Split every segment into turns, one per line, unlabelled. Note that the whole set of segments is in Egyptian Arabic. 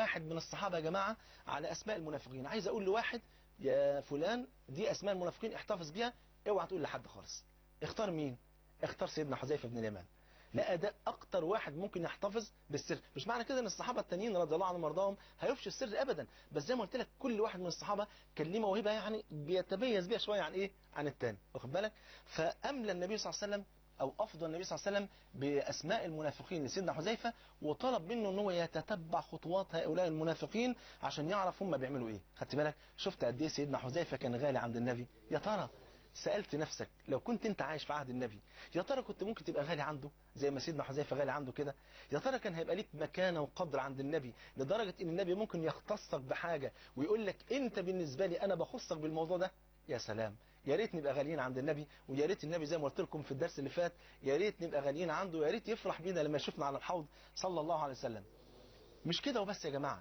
واحد من الصحابة يا جماعة على أسماء المنافقين عايز أقول لواحد يا فلان دي أسماء المنافقين احتفظ بيها اوعى تقول لحد خالص اختار مين اختار سيدنا حذيفة بن اليمان لا ده اكتر واحد ممكن يحتفظ بالسر مش معنى كده ان الصحابه التانيين رضي الله عنهم وارضاهم هيفشوا السر ابدا بس زي ما قلت لك كل واحد من الصحابه كان ليه موهبه يعني بيتميز بيها شويه عن ايه عن التاني واخد بالك فاملى النبي صلى الله عليه وسلم او افضل النبي صلى الله عليه وسلم باسماء المنافقين لسيدنا حذيفه وطلب منه ان هو يتتبع خطوات هؤلاء المنافقين عشان يعرف هم بيعملوا ايه خدت بالك شفت قد ايه سيدنا حذيفه كان غالي عند النبي يا ترى سألت نفسك لو كنت انت عايش في عهد النبي يا ترى كنت ممكن تبقى غالي عنده زي ما سيدنا حذيفه غالي عنده كده يا ترى كان هيبقى ليك مكانه وقدر عند النبي لدرجه ان النبي ممكن يختصك بحاجه ويقول لك انت بالنسبه لي انا بخصك بالموضوع ده يا سلام يا ريت نبقى غاليين عند النبي ويا ريت النبي زي ما قلت لكم في الدرس اللي فات يا ريت نبقى غاليين عنده ويا ريت يفرح بينا لما يشوفنا على الحوض صلى الله عليه وسلم مش كده وبس يا جماعه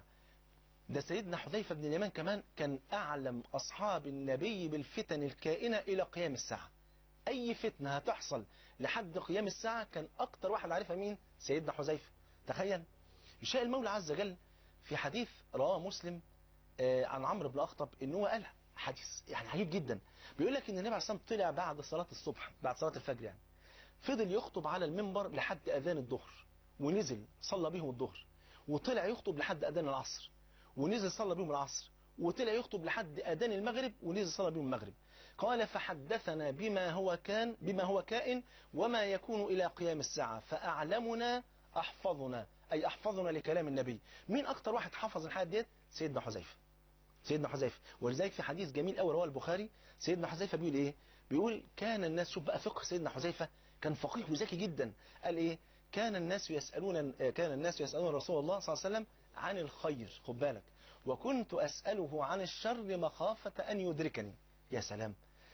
ده سيدنا حذيفة بن اليمان كمان كان أعلم أصحاب النبي بالفتن الكائنة إلى قيام الساعة أي فتنة هتحصل لحد قيام الساعة كان أكتر واحد عارفها مين سيدنا حذيفة تخيل يشاء المولى عز وجل في حديث رواه مسلم آه، عن عمرو بن أخطب إن هو قال حديث يعني عجيب جدا بيقول لك إن النبي عليه الصلاة والسلام طلع بعد صلاة الصبح بعد صلاة الفجر يعني فضل يخطب على المنبر لحد أذان الظهر ونزل صلى بهم الظهر وطلع يخطب لحد أذان العصر ونزل صلى بهم العصر وطلع يخطب لحد أذان المغرب ونزل صلى بهم المغرب قال فحدثنا بما هو كان بما هو كائن وما يكون إلى قيام الساعة فأعلمنا أحفظنا أي أحفظنا لكلام النبي مين أكتر واحد حفظ الحاجات ديت سيدنا حذيفة سيدنا حذيفة ولذلك في حديث جميل قوي رواه البخاري سيدنا حذيفة بيقول ايه بيقول كان الناس شوف بقى فقه سيدنا حذيفة كان فقيه وذكي جدا قال ايه كان الناس يسألون كان الناس يسألون رسول الله صلى الله عليه وسلم عن الخير خد بالك وكنت أسأله عن الشر مخافة أن يدركني يا سلام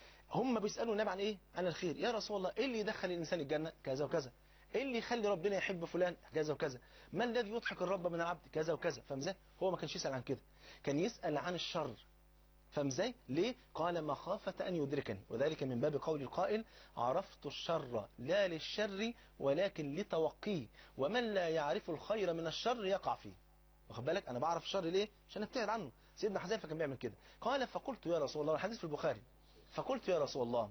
هم بيسألوا النبي عن ايه عن الخير يا رسول الله ايه اللي يدخل الانسان الجنة كذا وكذا ايه اللي يخلي ربنا يحب فلان كذا وكذا ما الذي يضحك الرب من العبد كذا وكذا فاهم ازاي هو ما كانش يسأل عن كده كان يسأل عن الشر فاهم ازاي ليه قال مخافة أن يدركني وذلك من باب قول القائل عرفت الشر لا للشر ولكن لتوقيه ومن لا يعرف الخير من الشر يقع فيه واخد بالك انا بعرف الشر ليه عشان ابتعد عنه سيدنا حذيفه كان بيعمل كده قال فقلت يا رسول الله الحديث في البخاري فقلت يا رسول الله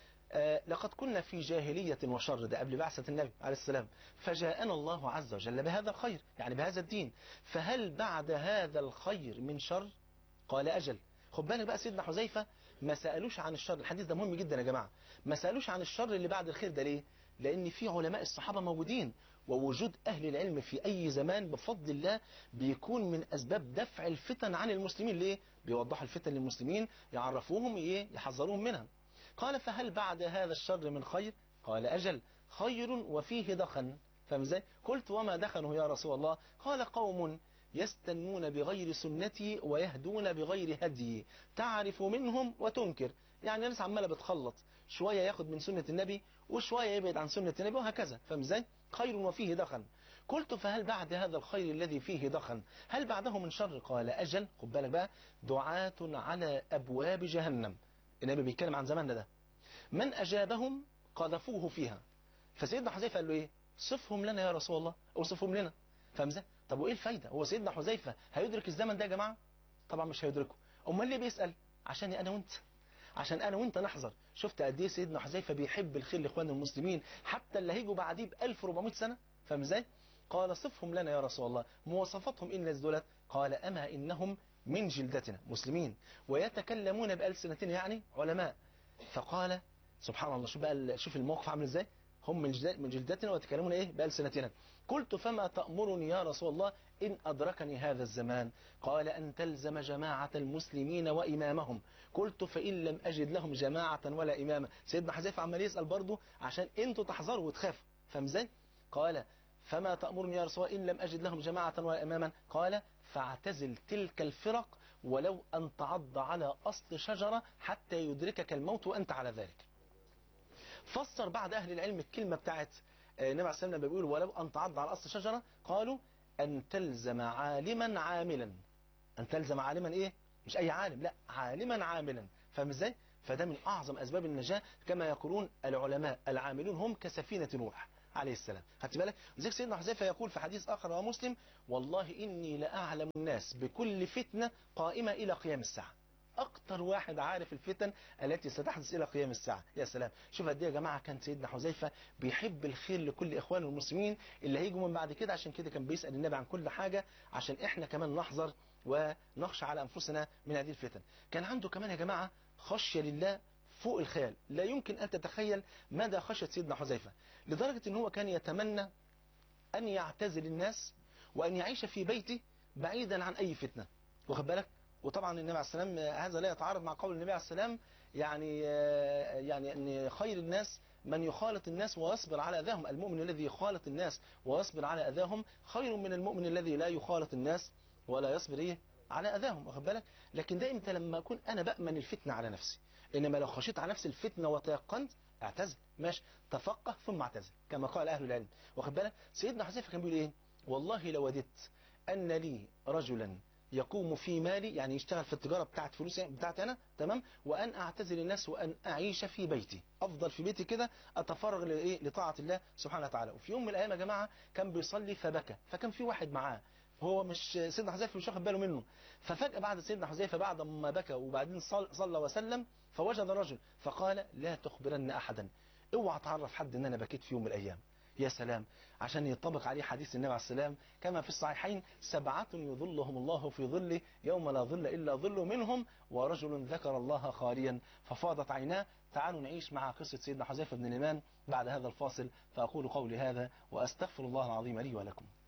آه لقد كنا في جاهلية وشر ده قبل بعثة النبي عليه السلام فجاءنا الله عز وجل بهذا الخير يعني بهذا الدين فهل بعد هذا الخير من شر قال أجل خد بالك بقى سيدنا حذيفة ما سألوش عن الشر الحديث ده مهم جدا يا جماعة ما سألوش عن الشر اللي بعد الخير ده ليه لأن في علماء الصحابة موجودين ووجود أهل العلم في أي زمان بفضل الله بيكون من أسباب دفع الفتن عن المسلمين ليه بيوضحوا الفتن للمسلمين يعرفوهم إيه يحذروهم منها قال فهل بعد هذا الشر من خير قال أجل خير وفيه دخن فاهم ازاي قلت وما دخنه يا رسول الله قال قوم يستنون بغير سنتي ويهدون بغير هدي تعرف منهم وتنكر يعني الناس عماله بتخلط شويه ياخد من سنه النبي وشويه يبعد عن سنه النبي وهكذا فاهم ازاي خير وفيه دخن قلت فهل بعد هذا الخير الذي فيه دخن هل بعده من شر قال اجل خد بالك بقى دعاة على ابواب جهنم النبي بيتكلم عن زماننا ده من اجابهم قذفوه فيها فسيدنا حذيفه قال له ايه صفهم لنا يا رسول الله اوصفهم لنا فاهم ازاي طب وايه الفايده هو سيدنا حذيفه هيدرك الزمن ده يا جماعه طبعا مش هيدركه امال ليه بيسال عشان انا وانت عشان انا وانت نحذر شفت قد ايه سيدنا حذيفه بيحب الخير لاخواننا المسلمين حتى اللي هيجوا بعديه ب 1400 سنه فاهم ازاي قال صفهم لنا يا رسول الله مواصفاتهم ان دولت قال اما انهم من جلدتنا مسلمين ويتكلمون بألسنتنا يعني علماء فقال سبحان الله شوف بقى شوف الموقف عامل ازاي هم من جلد- من جلدتنا ويتكلمون ايه بألسنتنا قلت فما تأمرني يا رسول الله إن أدركني هذا الزمان قال أن تلزم جماعة المسلمين وإمامهم قلت فإن لم أجد لهم جماعة ولا إماما سيدنا حذيفة عمال يسأل برضه عشان أنتوا تحذروا وتخافوا فاهم ازاي قال فما تأمرني يا رسول الله إن لم أجد لهم جماعة ولا إماما قال فاعتزل تلك الفرق ولو أن تعض على أصل شجرة حتى يدركك الموت وأنت على ذلك فسر بعد أهل العلم الكلمة بتاعت آه، النبي عليه الصلاة والسلام لما بيقول ولو أن تعض على أصل شجرة قالوا أن تلزم عالما عاملا أن تلزم عالما إيه مش أي عالم لا عالما عاملا فاهم إزاي فده من أعظم أسباب النجاة كما يقولون العلماء العاملون هم كسفينة نوح عليه السلام خدت بالك ولذلك سيدنا حذيفه يقول في حديث اخر رواه مسلم والله اني لاعلم الناس بكل فتنه قائمه الى قيام الساعه اكتر واحد عارف الفتن التي ستحدث الى قيام الساعه يا سلام شوف قد ايه يا جماعه كان سيدنا حذيفه بيحب الخير لكل اخوانه المسلمين اللي هيجوا من بعد كده عشان كده كان بيسال النبي عن كل حاجه عشان احنا كمان نحذر ونخشى على انفسنا من هذه الفتن كان عنده كمان يا جماعه خشيه لله فوق الخيال لا يمكن ان تتخيل مدى خشيه سيدنا حذيفه لدرجه ان هو كان يتمنى ان يعتزل الناس وان يعيش في بيته بعيدا عن اي فتنه واخد بالك وطبعا النبي عليه السلام هذا لا يتعارض مع قول النبي عليه السلام يعني يعني ان خير الناس من يخالط الناس ويصبر على اذاهم المؤمن الذي يخالط الناس ويصبر على اذاهم خير من المؤمن الذي لا يخالط الناس ولا يصبر ايه على اذاهم واخد بالك لكن ده امتى لما اكون انا بامن الفتنه على نفسي انما لو خشيت على نفسي الفتنه وتيقنت اعتزل ماشي تفقه ثم اعتزل كما قال اهل العلم واخد بالك سيدنا حذيفه كان بيقول ايه والله لو وددت ان لي رجلا يقوم في مالي يعني يشتغل في التجارة بتاعت فلوسي بتاعتي أنا تمام وأن أعتزل الناس وأن أعيش في بيتي أفضل في بيتي كده أتفرغ لإيه لطاعة الله سبحانه وتعالى وفي يوم من الأيام يا جماعة كان بيصلي فبكى فكان في واحد معاه هو مش سيدنا حذيفه مش واخد باله منه ففجأة بعد سيدنا حذيفه بعد ما بكى وبعدين صلى وسلم فوجد الرجل فقال لا تخبرن أحدا اوعى تعرف حد ان انا بكيت في يوم من الايام يا سلام عشان يطبق عليه حديث النبي عليه السلام كما في الصحيحين سبعة يظلهم الله في ظله يوم لا ظل إلا ظل منهم ورجل ذكر الله خاليا ففاضت عيناه تعالوا نعيش مع قصة سيدنا حذيفة بن اليمان بعد هذا الفاصل فأقول قولي هذا وأستغفر الله العظيم لي ولكم